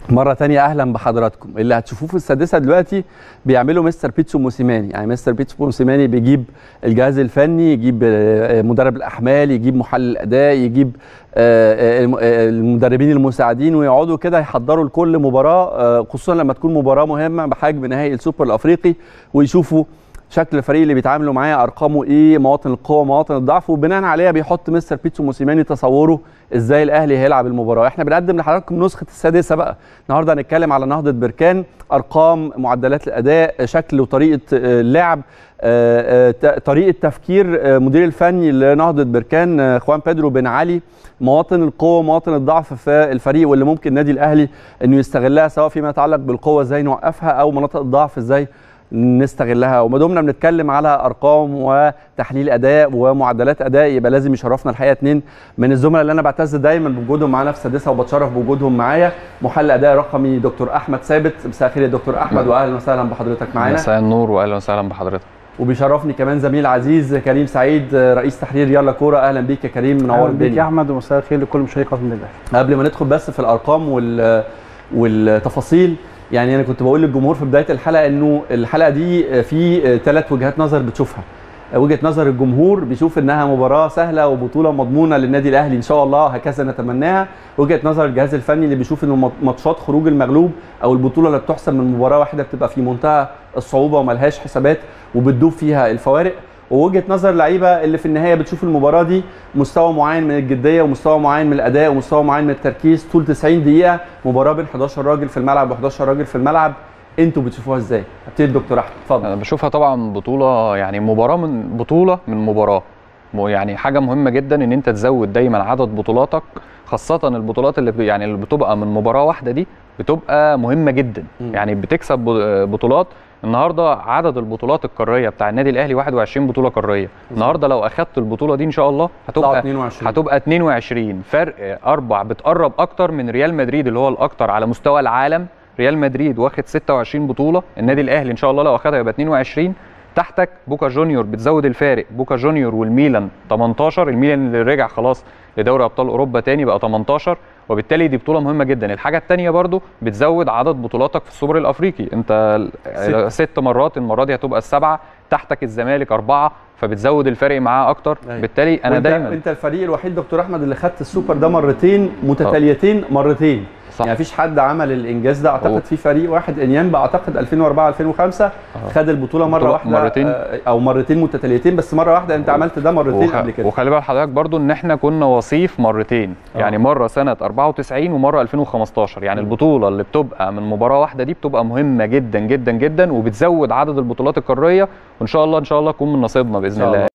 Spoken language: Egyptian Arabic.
مرة تانية أهلا بحضراتكم اللي هتشوفوه في السادسة دلوقتي بيعملوا مستر بيتسو موسيماني يعني مستر بيتسو موسيماني بيجيب الجهاز الفني يجيب آه، مدرب الأحمال يجيب محلل الأداء يجيب آه، الم- آه، المدربين المساعدين ويقعدوا كده يحضروا لكل مباراة آه، خصوصا لما تكون مباراة مهمة بحجم نهائي السوبر الأفريقي ويشوفوا شكل الفريق اللي بيتعاملوا معاه ارقامه ايه مواطن القوه مواطن الضعف وبناء عليها بيحط مستر بيتسو موسيماني تصوره ازاي الاهلي هيلعب المباراه احنا بنقدم لحضراتكم نسخه السادسه بقى النهارده هنتكلم على نهضه بركان ارقام معدلات الاداء شكل وطريقه آه، اللعب آه، آه، ت- طريقه تفكير آه، مدير الفني لنهضه بركان آه، خوان بيدرو بن علي مواطن القوه مواطن الضعف في الفريق واللي ممكن النادي الاهلي انه يستغلها سواء فيما يتعلق بالقوه ازاي نوقفها او مناطق الضعف ازاي نستغلها وما دمنا بنتكلم على ارقام وتحليل اداء ومعدلات اداء يبقى لازم يشرفنا الحقيقه اثنين من الزملاء اللي انا بعتز دايما بوجودهم معانا في السادسه وبتشرف بوجودهم معايا محلل اداء رقمي دكتور احمد ثابت مساء الخير يا دكتور احمد واهلا وسهلا بحضرتك معانا مساء النور واهلا وسهلا بحضرتك وبيشرفني كمان زميل عزيز كريم سعيد رئيس تحرير يلا كوره اهلا بيك يا كريم منور اهلا بيك يا الدنيا احمد ومساء الخير لكل مشاهدي قناه النادي قبل ما ندخل بس في الارقام وال والتفاصيل يعني انا كنت بقول للجمهور في بدايه الحلقه انه الحلقه دي في ثلاث وجهات نظر بتشوفها وجهه نظر الجمهور بيشوف انها مباراه سهله وبطوله مضمونه للنادي الاهلي ان شاء الله هكذا نتمناها وجهه نظر الجهاز الفني اللي بيشوف انه ماتشات خروج المغلوب او البطوله اللي بتحسم من مباراه واحده بتبقى في منتهى الصعوبه وملهاش حسابات وبتدوب فيها الفوارق ووجهه نظر اللعيبه اللي في النهايه بتشوف المباراه دي مستوى معين من الجديه ومستوى معين من الاداء ومستوى معين من التركيز طول 90 دقيقه مباراه بين 11 راجل في الملعب و11 راجل في الملعب انتوا بتشوفوها ازاي؟ ابتدي دكتور احمد اتفضل انا بشوفها طبعا بطوله يعني مباراه من بطوله من مباراه م- يعني حاجه مهمه جدا ان انت تزود دايما عدد بطولاتك خاصه البطولات اللي ب- يعني اللي بتبقى من مباراه واحده دي بتبقى مهمه جدا مم. يعني بتكسب ب- بطولات النهارده عدد البطولات القاريه بتاع النادي الاهلي 21 بطوله قاريه النهارده لو اخدت البطوله دي ان شاء الله طلعوا هتبقى 22 هتبقى 22 فرق اربع بتقرب اكتر من ريال مدريد اللي هو الاكتر على مستوى العالم ريال مدريد واخد 26 بطوله النادي الاهلي ان شاء الله لو اخدها يبقى 22 تحتك بوكا جونيور بتزود الفارق بوكا جونيور والميلان 18 الميلان اللي رجع خلاص لدوري ابطال اوروبا تاني بقى 18 وبالتالي دي بطوله مهمه جدا الحاجه الثانيه برضو بتزود عدد بطولاتك في السوبر الافريقي انت ست. ست مرات المره دي هتبقى السبعه تحتك الزمالك اربعه فبتزود الفرق معاه اكتر أيوة. بالتالي انا وانت دايما انت الفريق الوحيد دكتور احمد اللي خدت السوبر ده مرتين متتاليتين مرتين صح. يعني مفيش حد عمل الانجاز ده هو- اعتقد في فريق واحد انيامبا اعتقد 2004 2005 خد البطوله مره بطولة واحده مرتين. آه، او مرتين متتاليتين بس مره واحده انت عملت ده مرتين وخ... قبل كده وخلي بال حضرتك برضو ان احنا كنا وصيف مرتين آه. يعني مره سنه 94 ومره 2015 يعني مم. البطوله اللي بتبقى من مباراه واحده دي بتبقى مهمه جدا جدا جدا وبتزود عدد البطولات القاريه وان شاء الله ان شاء الله تكون من نصيبنا إن باذن شاء الله الله.